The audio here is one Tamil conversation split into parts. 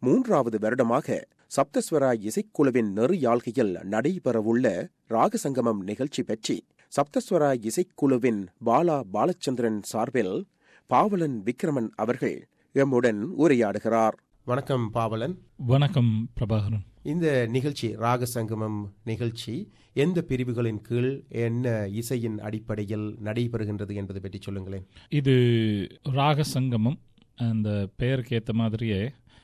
மூன்றாவது வருடமாக சப்தஸ்வரா இசைக்குழுவின் நெறியாள்கையில் நடைபெறவுள்ள ராகசங்கமம் நிகழ்ச்சி பற்றி சப்தஸ்வரா இசைக்குழுவின் பாலா பாலச்சந்திரன் சார்பில் பாவலன் விக்ரமன் அவர்கள் எம்முடன் உரையாடுகிறார் வணக்கம் பாவலன் வணக்கம் பிரபாகரன் இந்த நிகழ்ச்சி ராகசங்கமம் நிகழ்ச்சி எந்த பிரிவுகளின் கீழ் என்ன இசையின் அடிப்படையில் நடைபெறுகின்றது என்பதை பற்றி சொல்லுங்களேன் இது ராக சங்கமம் அந்த பெயருக்கு ஏற்ற மாதிரியே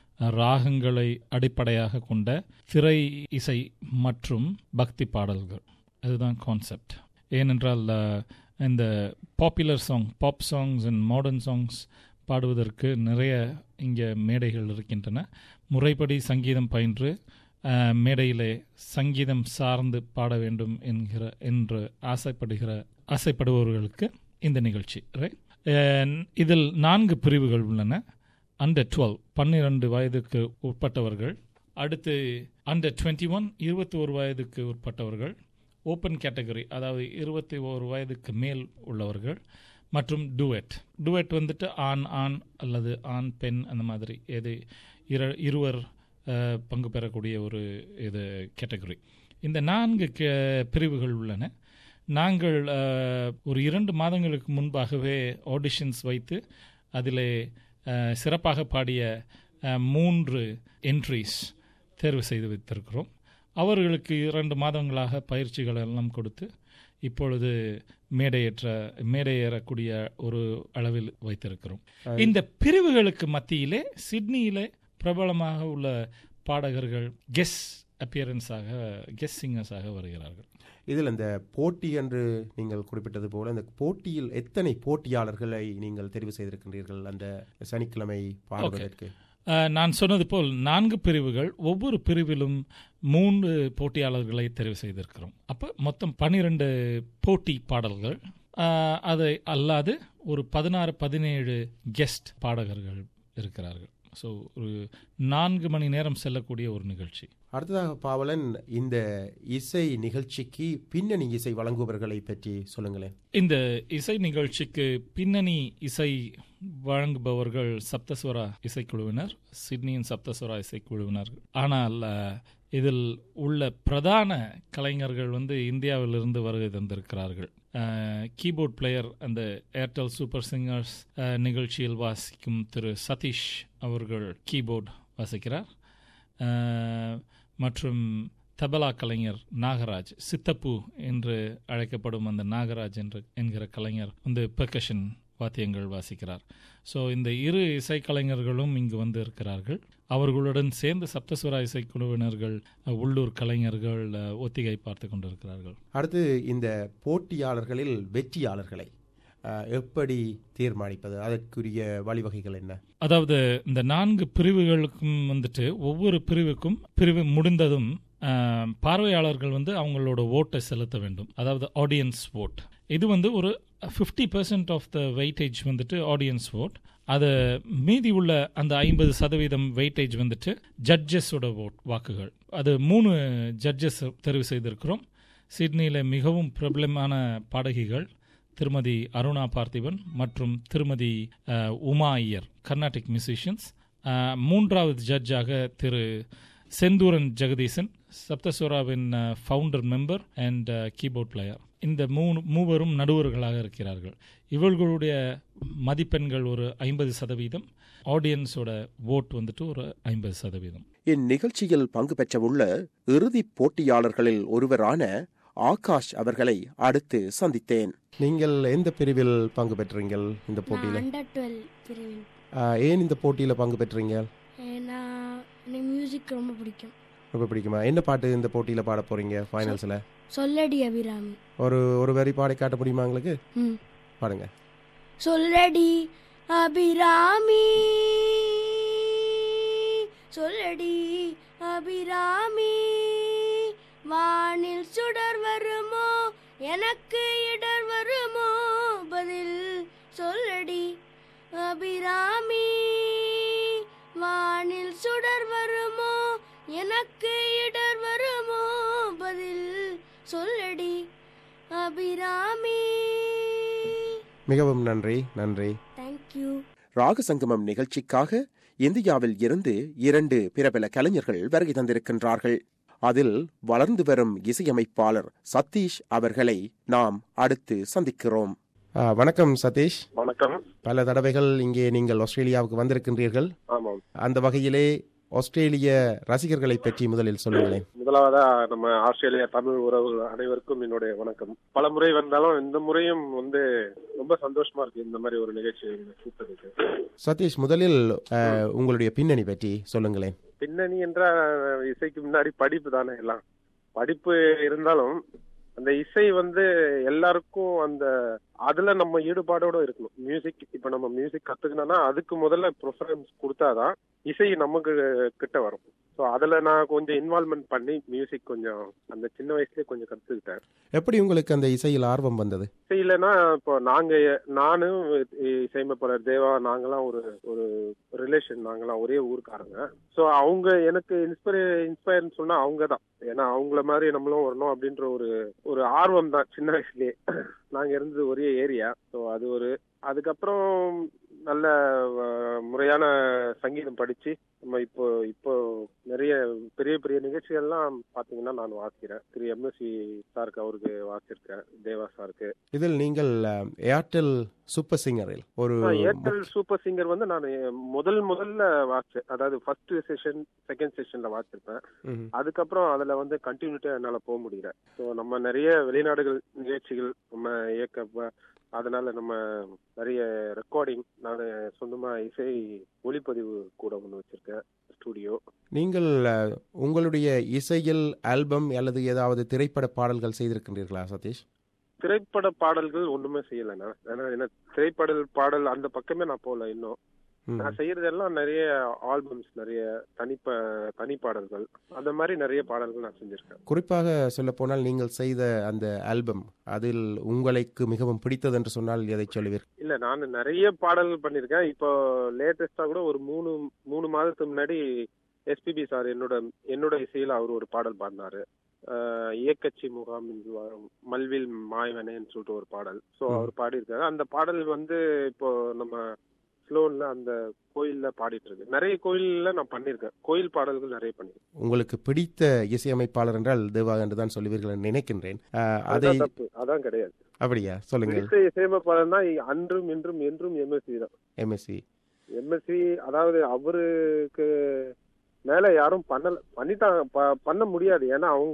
ராகங்களை அடிப்படையாக கொண்ட திரை இசை மற்றும் பக்தி பாடல்கள் அதுதான் கான்செப்ட் ஏனென்றால் அஹ், இந்த popular song pop songs and modern songs பாடுவதற்கு நிறைய இங்கே மேடைகள் இருக்கின்றன முறைப்படி சங்கீதம் பயின்று அஹ், மேடையிலே சங்கீதம் சார்ந்து பாட வேண்டும் என்கிற என்று ஆசைப்படுகிற ஆசைப்படுபவர்களுக்கு இந்த நிகழ்ச்சி ரைட் இதில் நான்கு பிரிவுகள் உள்ளன அண்டர் டுவெல் பன்னிரண்டு வயதுக்கு உட்பட்டவர்கள் அடுத்து அண்டர் டுவெண்ட்டி ஒன் இருபத்தி ஒரு வயதுக்கு உட்பட்டவர்கள் ஓப்பன் கேட்டகரி அதாவது இருபத்தி ஒரு வயதுக்கு மேல் உள்ளவர்கள் மற்றும் டுவெட் டுவெட் வந்துட்டு ஆண் ஆண் அல்லது ஆண் பெண் அந்த மாதிரி எது இர இருவர் அஹ், பங்கு பெறக்கூடிய ஒரு இது கேட்டகரி இந்த நான்கு கே- பிரிவுகள் உள்ளன நாங்கள் அஹ், ஒரு இரண்டு மாதங்களுக்கு முன்பாகவே ஆடிஷன்ஸ் வைத்து அதிலே அஹ், சிறப்பாக பாடிய அஹ், மூன்று என்ட்ரிஸ் தேர்வு செய்து வைத்திருக்கிறோம் அவர்களுக்கு இரண்டு மாதங்களாக பயிற்சிகள் எல்லாம் கொடுத்து இப்பொழுது மேடையேற்ற மேடையேறக்கூடிய ஒரு அளவில் வைத்திருக்கிறோம் இந்த பிரிவுகளுக்கு மத்தியிலே சிட்னியிலே பிரபலமாக உள்ள பாடகர்கள் கெஸ் அப்பியரன்ஸாக கெஸ் சிங்கர்ஸாக வருகிறார்கள் இதில் இந்த போட்டி என்று நீங்கள் குறிப்பிட்டது போல இந்த போட்டியில் எத்தனை போட்டியாளர்களை நீங்கள் தெரிவு செய்திருக்கின்றீர்கள் அந்த சனிக்கிழமை பாடுவதற்கு அஹ், நான் சொன்னது போல் நான்கு பிரிவுகள் ஒவ்வொரு பிரிவிலும் மூன்று போட்டியாளர்களை தெரிவு செய்திருக்கிறோம் அப்போ மொத்தம் பன்னிரெண்டு போட்டி பாடல்கள் அஹ், அதை அல்லாது ஒரு பதினாறு பதினேழு கெஸ்ட் பாடகர்கள் இருக்கிறார்கள் ஸோ ஒரு நான்கு மணி நேரம் செல்லக்கூடிய ஒரு நிகழ்ச்சி அடுத்ததாக பாவலன் இந்த இசை நிகழ்ச்சிக்கு பின்னணி இசை வழங்குபவர்களை பற்றி சொல்லுங்களேன் இந்த இசை நிகழ்ச்சிக்கு பின்னணி இசை வழங்குபவர்கள் சப்தஸ்வரா இசைக்குழுவினர் சிட்னியின் சப்தஸ்வரா இசைக்குழுவினர் ஆனால் அஹ், இதில் உள்ள பிரதான கலைஞர்கள் வந்து இந்தியாவிலிருந்து வருகை தந்திருக்கிறார்கள் கீபோர்ட் பிளேயர் அந்த ஏர்டெல் சூப்பர் சிங்கர்ஸ் அஹ், நிகழ்ச்சியில் வாசிக்கும் திரு சதீஷ் அவர்கள் கீபோர்ட் வாசிக்கிறார் அஹ், மற்றும் தபலா கலைஞர் நாகராஜ் சித்தப்பு என்று அழைக்கப்படும் அந்த நாகராஜ் என்று என்கிற கலைஞர் வந்து பெர்கஷன் வாத்தியங்கள் வாசிக்கிறார் ஸோ இந்த இரு இசைக்கலைஞர்களும் இங்கு வந்து இருக்கிறார்கள் அவர்களுடன் சேர்ந்து சப்தஸ்வரா இசைக்குழுவினர்கள் அஹ், உள்ளூர் கலைஞர்கள் அஹ், ஒத்திகை பார்த்து கொண்டிருக்கிறார்கள் அடுத்து இந்த போட்டியாளர்களில் வெற்றியாளர்களை அஹ், எப்படி தீர்மானிப்பது அதற்குரிய வழிவகைகள் என்ன அதாவது இந்த நான்கு பிரிவுகளுக்கும் வந்துட்டு ஒவ்வொரு பிரிவுக்கும் பிரிவு முடிந்ததும் ஆஹ், பார்வையாளர்கள் வந்து அவங்களோட ஓட்டை செலுத்த வேண்டும் அதாவது ஆடியன்ஸ் ஓட் இது வந்து ஒரு fifty percent of the weightage வந்துட்டு ஆடியன்ஸ் ஓட் அது மீதி உள்ள அந்த ஐம்பது சதவீதம் வெயிட்டேஜ் வந்துட்டு ஜட்ஜஸோட ஓட் வாக்குகள் அது மூணு ஜட்ஜஸ் தெரிவு செய்திருக்கிறோம் சிட்னியில் மிகவும் பிரபலமான பாடகிகள் திருமதி அருணா பார்த்திபன் மற்றும் திருமதி அஹ், உமா ஐயர் கர்நாடிக் மியூசிஷியன்ஸ் மூன்றாவது ஜட்ஜாக திரு செந்தூரன் ஜெகதீசன் சப்தஸ்வராவின் founder member and keyboard player இந்த மூணு மூவரும் நடுவர்களாக இருக்கிறார்கள் இவர்களுடைய மதிப்பெண்கள் ஒரு ஐம்பது சதவீதம் ஆடியன்ஸோட ஓட் வந்துட்டு ஒரு ஐம்பது சதவீதம் இந்நிகழ்ச்சியில் பங்கு பெற்றவுள்ள இறுதிப் போட்டியாளர்களில் ஒருவரான ஆகாஷ் அவர்களை அடுத்து சந்தித்தேன் நீங்கள் எந்த பிரிவில் பங்கு பெற்றீங்கள் இந்த நான் போட்டியில் அண்டர் டுவெல் பிரிவின் ஏன் இந்த போட்டியில் பங்கு பெற்றீங்க ஏன்னா எனக்கு மியூசிக் ரொம்ப பிடிக்கும் ரொம்ப பிடிக்குமா என்ன பாட்டு இந்த போட்டியில் பாட போறீங்க ஃபைனல்ஸில் சொல்லடி அபிராமி ஒரு ஒரு வரி பாடி காட்ட முடியுமா உங்களுக்கு ம் பாடுங்க சொல்லடி அபிராமி சொல்லடி அபிராமி வானில் சுடர் வருமோ எனக்கு இடர் வருமோ பதில் சொல்லடி அபிராமி வானில் சுடர் வருமோ எனக்கு இடர் வருமோ பதில் சொல்லடி அபிராமி மிகவும் நன்றி நன்றி தேங்க்யூ ராகசங்கமம் நிகழ்ச்சிக்காக இந்தியாவில் இருந்து இரண்டு பிரபல கலைஞர்கள் வருகை தந்திருக்கின்றார்கள் அதில் வளர்ந்து வரும் இசையமைப்பாளர் சதீஷ் அவர்களை நாம் அடுத்து சந்திக்கிறோம் வணக்கம் சதீஷ் வணக்கம் பல தடவைகள் இங்கே நீங்கள் ஆஸ்திரேலியாவுக்கு வந்திருக்கின்றீர்கள் ஆமாம் அந்த வகையிலே ஆஸ்திரேலிய ரசிகர்களை பற்றி முதலில் சொல்லுங்களேன் முதலாவதா நம்ம ஆஸ்திரேலியா தமிழ் உறவு அனைவருக்கும் என்னுடைய வணக்கம் பல முறை வந்தாலும் இந்த முறையும் வந்து ரொம்ப சந்தோஷமா இருக்கு இந்த மாதிரி ஒரு நிகழ்ச்சி கூப்பிட்டதுக்கு சதீஷ் முதலில் அஹ், உங்களுடைய பின்னணி பற்றி சொல்லுங்களேன் பின்னணி என்ற இசைக்கு முன்னாடி படிப்பு தானே எல்லாம் படிப்பு இருந்தாலும் அந்த இசை வந்து எல்லாருக்கும் அந்த அதுல நம்ம ஈடுபாடோட இருக்கணும் மியூசிக் இப்ப நம்ம மியூசிக் கத்துக்கணும்னா அதுக்கு முதல்ல ப்ரிஃபரன்ஸ் கொடுத்தாதான் இசை நமக்கு கிட்ட வரும் ஸோ அதுல நான் கொஞ்சம் இன்வால்மெண்ட் பண்ணி மியூசிக் கொஞ்சம் அந்த சின்ன வயசுலயே கொஞ்சம் கத்துக்கிட்டேன் எப்படி உங்களுக்கு அந்த இசையில் ஆர்வம் வந்தது இசையிலனா இப்போ நாங்க நானும் இசையமைப்பாளர் தேவா நாங்கெல்லாம் ஒரு ஒரு ரிலேஷன் நாங்கெல்லாம் ஒரே ஊருக்காரங்க ஸோ அவங்க எனக்கு இன்ஸ்பைர் இன்ஸ்பயர்னு சொன்னா அவங்க தான் ஏன்னா அவங்கள மாதிரி நம்மளும் வரணும் அப்படின்ற ஒரு ஒரு ஆர்வம் தான் சின்ன வயசுலயே நாங்க இருந்தது ஒரே ஏரியா ஸோ அது ஒரு அதுக்கப்புறம் நல்ல அஹ், முறையான சங்கீதம் படிச்சு நம்ம இப்போ இப்போ நிறைய பெரிய பெரிய நிகழ்ச்சிகள்லாம் பாத்தீங்கன்னா நான் வாசிக்கிறேன் திரு எம்எஸ்சி சாருக்கு அவருக்கு வாசிச்சிருக்கேன் தேவா சாருக்கு இதில் நீங்கள் அஹ், ஏர்டெல் சூப்பர் சிங்கரில் ஒரு ஆ, ஏர்டெல் சூப்பர் சிங்கர் வந்து நான் முதல் முதல்ல வாசிச்சேன் அதாவது ஃபர்ஸ்ட் செஷன் செகண்ட் செஷன்ல வாசிச்சிருப்பேன் ம்ஹும். அதுக்கப்புறம் அதுல வந்து கண்டினியூட்டியா என்னால போக முடியல ஸோ நம்ம நிறைய வெளிநாடுகள் நிகழ்ச்சிகள் நம்ம இயக்க அதனால நம்ம நிறைய ரெக்கார்டிங் நான் சொந்தமா இசை ஒளிப்பதிவு கூட ஒன்று வச்சிருக்கேன் ஸ்டூடியோ நீங்கள் அஹ், உங்களுடைய இசையில் ஆல்பம் அல்லது ஏதாவது திரைப்பட பாடல்கள் செய்திருக்கின்றீர்களா சதீஷ் திரைப்பட பாடல்கள் ஒண்ணுமே செய்யல நான் ஏன்னா என்ன திரைப்படல் பாடல் அந்த பக்கமே நான் போகல இன்னும் ம். நான் செய்யறதெல்லாம் நிறைய ஆல்பம்ஸ் நிறைய தனிப்ப தனி பாடல்கள் அந்த மாதிரி நிறைய பாடல்கள் நான் செஞ்சிருக்கேன் குறிப்பாக சொல்ல போனால் நீங்கள் செய்த அந்த ஆல்பம் அதில் உங்களுக்கு மிகவும் பிடித்தது என்று சொன்னால் எதை சொல்லுவீர் இல்ல நான் நிறைய பாடல்கள் பண்ணிருக்கேன் இப்போ லேட்டஸ்டா கூட ஒரு மூணு மூணு மாதத்துக்கு முன்னாடி எஸ்பிபி சார் என்னோட என்னோட இசையில அவர் ஒரு பாடல் பாடினாரு ஆஹ் இயக்கச்சி முகாம் இன்று வாழும் மல்வில் மாயவனேன்னு சொல்லிட்டு ஒரு பாடல் ஸோ ம். அவர் பாடியிருக்காரு அந்த பாடல் வந்து இப்போ நம்ம ஸ்லோன்ல அந்த கோயில்ல பாடிட்டு இருக்கு நிறைய கோயில்ல நான் பண்ணிருக்கேன் கோயில் பாடல்கள் நிறைய பண்ணிருக்கேன் உங்களுக்கு பிடித்த இசையமைப்பாளர் என்றால் தேவா என்று தான் சொல்லுவீர்கள் என்று நினைக்கின்றேன் அஹ், அதை அதான் தப்பு அதான் கிடையாது அப்படியா சொல்லுங்கள் பிடித்த இசையமைப்பாளர்னா அன்றும் இன்றும் என்றும் எம்எஸ்சி தான் எம்எஸ்சி எம்எஸ்சி அதாவது அவருக்கு மேல யாரும் பண்ணல பண்ணிட்டாங்க ப- பண்ண முடியாது ஏன்னா அவங்க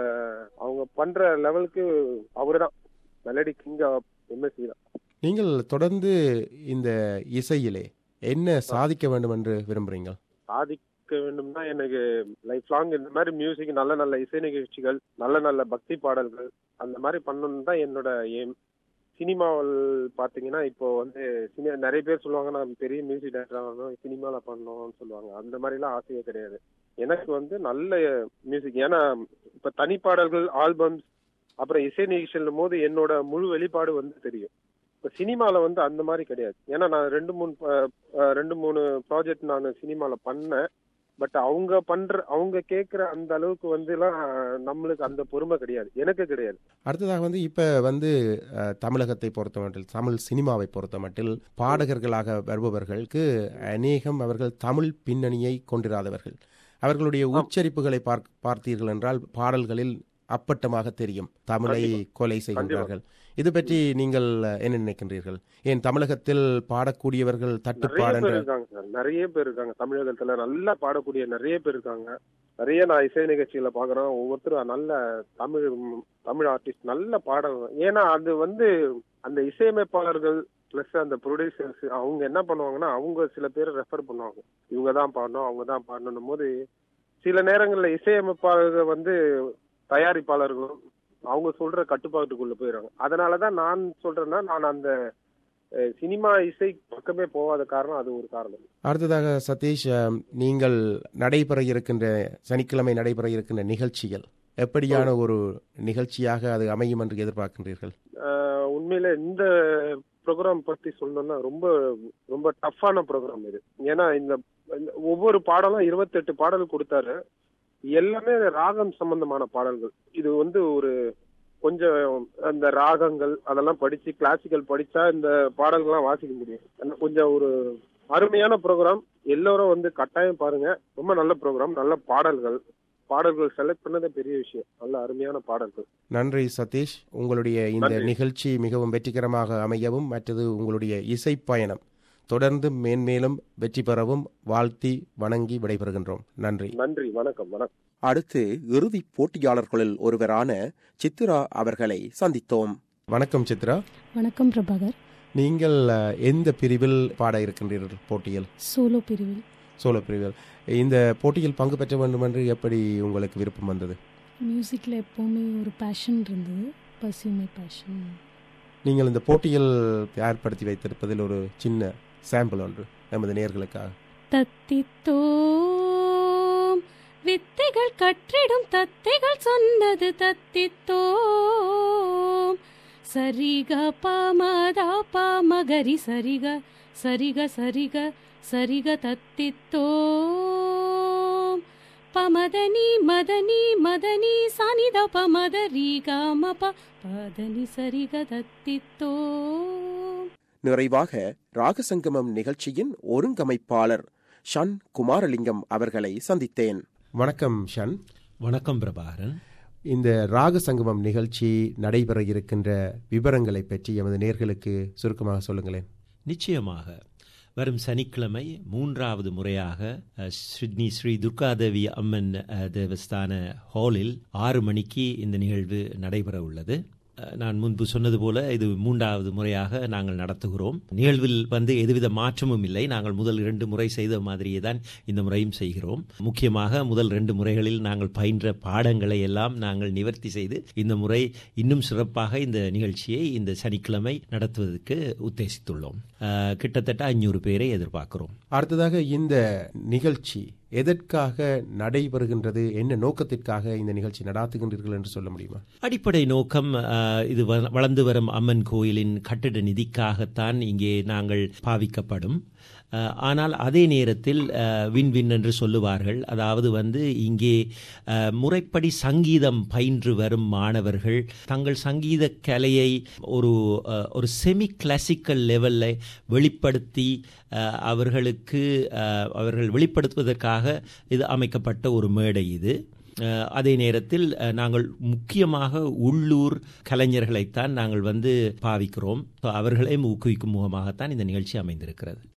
அவங்க பண்ற லெவலுக்கு அவருதான் மெலடி கிங் எம்எஸ்சி தான் நீங்கள் தொடர்ந்து இந்த இசையிலே என்ன சாதிக்க வேண்டும் என்று விரும்புறீங்க சாதிக்க வேண்டும்னா எனக்கு லைஃப் லாங் இந்த மாதிரி மியூசிக் நல்ல நல்ல இசை நிகழ்ச்சிகள் நல்ல நல்ல பக்தி பாடல்கள் அந்த மாதிரி பண்ணணும் தான் என்னோட எய்ம் சினிமாவில் பார்த்தீங்கன்னா இப்போ வந்து சினி நிறைய பேர் சொல்லுவாங்க நான் பெரிய மியூசிக் டைரக்டர் ஆகணும் சினிமாவில் பண்ணணும்னு சொல்லுவாங்க அந்த மாதிரிலாம் ஆசையே கிடையாது எனக்கு வந்து நல்ல மியூசிக் ஏன்னா இப்போ தனிப்பாடல்கள் ஆல்பம்ஸ் அப்புறம் இசை நிகழ்ச்சியும் போது என்னோட முழு வெளிப்பாடு வந்து தெரியும் இப்போ சினிமாவில் வந்து அந்த மாதிரி கிடையாது ஏன்னா நான் ரெண்டு மூணு ப- அஹ் ரெண்டு மூணு ப்ராஜெக்ட் நான் சினிமாவில் பண்ணேன் பட் அவங்க பண்ற அவங்க கேட்குற அந்த அளவுக்கு வந்து எல்லாம் நம்மளுக்கு அந்த பொறுமை கிடையாது எனக்கு கிடையாது அடுத்ததாக வந்து இப்ப வந்து அஹ், தமிழகத்தை பொறுத்த மட்டில் தமிழ் சினிமாவை பொறுத்த மட்டில் பாடகர்களாக வருபவர்களுக்கு அநேகம் அவர்கள் தமிழ் பின்னணியை கொண்டிராதவர்கள் அவர்களுடைய உச்சரிப்புகளை பார்க்- பார்த்தீர்கள் என்றால் பாடல்களில் அப்பட்டமாக தெரியும் தமிழை கண்டிப்பா. கொலை செய்கின்றார்கள் இது பற்றி நீங்கள் அஹ், என்ன நினைக்கின்றீர்கள் ஏன் தமிழகத்தில் பாடக்கூடியவர்கள் நிறைய தட்டுப்பாடு பேர் என்ற இருக்காங்க சார் நிறைய பேர் இருக்காங்க தமிழகத்துல நல்லா பாடக்கூடிய நிறைய பேர் இருக்காங்க நிறைய நான் இசை நிகழ்ச்சிகளை பாக்குறேன் ஒவ்வொருத்தரும் நல்ல தமிழ் ம், தமிழ் ஆர்டிஸ்ட் நல்ல பாடம் ஏன்னா அது வந்து அந்த இசையமைப்பாளர்கள் பிளஸ் அந்த ப்ரொடியூசர்ஸ் அவங்க என்ன பண்ணுவாங்கன்னா அவங்க சில பேரை ரெஃபர் பண்ணுவாங்க இவங்க தான் பாடணும் அவங்க தான் பாடணும் போது சில நேரங்கள்ல இசையமைப்பாளர்கள் வந்து தயாரிப்பாளர்களும் அவங்க சொல்ற கட்டுப்பாட்டுக்குள்ள போயிடுறாங்க அதனாலதான் நான் சொல்றேன்னா நான் அந்த அஹ், சினிமா இசை பக்கமே போகாத காரணம் அது ஒரு காரணம் அடுத்ததாக சதீஷ் அஹ், நீங்கள் நடைபெற இருக்கின்ற சனிக்கிழமை நடைபெற இருக்கின்ற நிகழ்ச்சிகள் எப்படியான ஒரு நிகழ்ச்சியாக அது அமையும் என்று எதிர்பார்க்கின்றீர்கள் ஆஹ் உண்மையில இந்த ப்ரோக்ராம் பத்தி சொல்லணும்னா ரொம்ப ரொம்ப டஃப்பான ப்ரோக்ராம் இது ஏன்னா இந்த இந்த ஒவ்வொரு பாடலும் இருபத்தெட்டு பாடல் கொடுத்தாரு எல்லாமே ராகம் சம்பந்தமான பாடல்கள் இது வந்து ஒரு கொஞ்சம் அந்த ராகங்கள் அதெல்லாம் படிச்சு கிளாசிக்கல் படிச்சா இந்த பாடல்கள்லாம் வாசிக்க முடியும் ஆனா கொஞ்சம் ஒரு அருமையான ப்ரோக்ராம் எல்லோரும் வந்து கட்டாயம் பாருங்க ரொம்ப நல்ல ப்ரோக்ராம் நல்ல பாடல்கள் பாடல்கள் செலக்ட் பண்ணதே பெரிய விஷயம் நல்ல அருமையான பாடல்கள் நன்றி சதீஷ் உங்களுடைய இந்த நன்றி. நிகழ்ச்சி மிகவும் வெற்றிகரமாக அமையவும் மற்றது உங்களுடைய இசை பயணம் தொடர்ந்து மேன்மேலும் வெற்றி பெறவும் வாழ்த்தி வணங்கி விடைபெறுகின்றோம் நன்றி நன்றி வணக்கம் வணக்கம் அடுத்து இறுதிப் போட்டியாளர்களில் ஒருவரான சித்ரா அவர்களை சந்தித்தோம் வணக்கம் சித்ரா வணக்கம் பிரபாகர் நீங்கள் அஹ், எந்த பிரிவில் பாட இருக்கின்றீர்கள் போட்டியில் சோலோ பிரிவில் சோலோ பிரிவில் இந்த போட்டியில் பங்கு பெற்ற வேண்டும் என்று எப்படி உங்களுக்கு விருப்பம் வந்தது மியூசிக்கில் எப்போவுமே ஒரு பேஷன் இருந்தது பசுமை பேஷன் நீங்கள் இந்த போட்டியில் ஏற்படுத்தி வைத்திருப்பதில் ஒரு சின்ன சாம்பிள் ஒன்று நமது நேர்களுக்காக தத்தித்தோம் வித்தைகள் கற்றிடும் தத்தைகள் சொன்னது தத்தித்தோம் சரிக பமதா பமகரி சரிக சரிக சரிக சரிக தத்தித்தோம் பமதனி மதனி மதனி சனித பமதரி கமப பதனி சரிக தத்தித்தோம் நிறைவாக ராகசங்கமம் நிகழ்ச்சியின் ஒருங்கமைப்பாளர் ஷன் குமாரலிங்கம் அவர்களை சந்தித்தேன் வணக்கம் ஷன் வணக்கம் பிரபாகரன் இந்த ராகசங்கமம் நிகழ்ச்சி நடைபெற இருக்கின்ற விவரங்களை பற்றி எமது நேர்களுக்கு சுருக்கமாக சொல்லுங்களேன் நிச்சயமாக வரும் சனிக்கிழமை மூன்றாவது முறையாக அஹ், சிட்னி ஸ்ரீ துர்காதேவி அம்மன் அஹ், தேவஸ்தான ஹாலில் ஆறு மணிக்கு இந்த நிகழ்வு நடைபெற உள்ளது அஹ், நான் முன்பு சொன்னது போல இது மூன்றாவது முறையாக நாங்கள் நடத்துகிறோம் நிகழ்வில் வந்து எதுவித மாற்றமும் இல்லை நாங்கள் முதல் இரண்டு முறை செய்த மாதிரியே தான் இந்த முறையும் செய்கிறோம் முக்கியமாக முதல் ரெண்டு முறைகளில் நாங்கள் பயின்ற பாடங்களை எல்லாம் நாங்கள் நிவர்த்தி செய்து இந்த முறை இன்னும் சிறப்பாக இந்த நிகழ்ச்சியை இந்த சனிக்கிழமை நடத்துவதற்கு உத்தேசித்துள்ளோம் அஹ், கிட்டத்தட்ட ஐநூறு பேரை எதிர்பார்க்கிறோம் அடுத்ததாக இந்த நிகழ்ச்சி எதற்காக நடைபெறுகின்றது என்ன நோக்கத்திற்காக இந்த நிகழ்ச்சி நடாத்துகின்றீர்கள் என்று சொல்ல முடியுமா அடிப்படை நோக்கம் அஹ், இது வ- வளர்ந்து வரும் அம்மன் கோயிலின் கட்டிட நிதிக்காகத்தான் இங்கே நாங்கள் பாவிக்கப்படும் அஹ், ஆனால் அதே நேரத்தில் அஹ், வின் வின் என்று சொல்லுவார்கள் அதாவது வந்து இங்கே அஹ், முறைப்படி சங்கீதம் பயின்று வரும் மாணவர்கள் தங்கள் சங்கீத கலையை ஒரு அஹ், ஒரு செமி கிளாசிக்கல் லெவலில் வெளிப்படுத்தி அஹ், அவர்களுக்கு அஹ், அவர்கள் வெளிப்படுத்துவதற்காக இது அமைக்கப்பட்ட ஒரு மேடை இது அஹ், அதே நேரத்தில் அஹ், நாங்கள் முக்கியமாக உள்ளூர் கலைஞர்களைத்தான் நாங்கள் வந்து பாவிக்கிறோம் So, அவர்களையும் ஊக்குவிக்கும் முகமாகத்தான் இந்த நிகழ்ச்சி அமைந்திருக்கிறது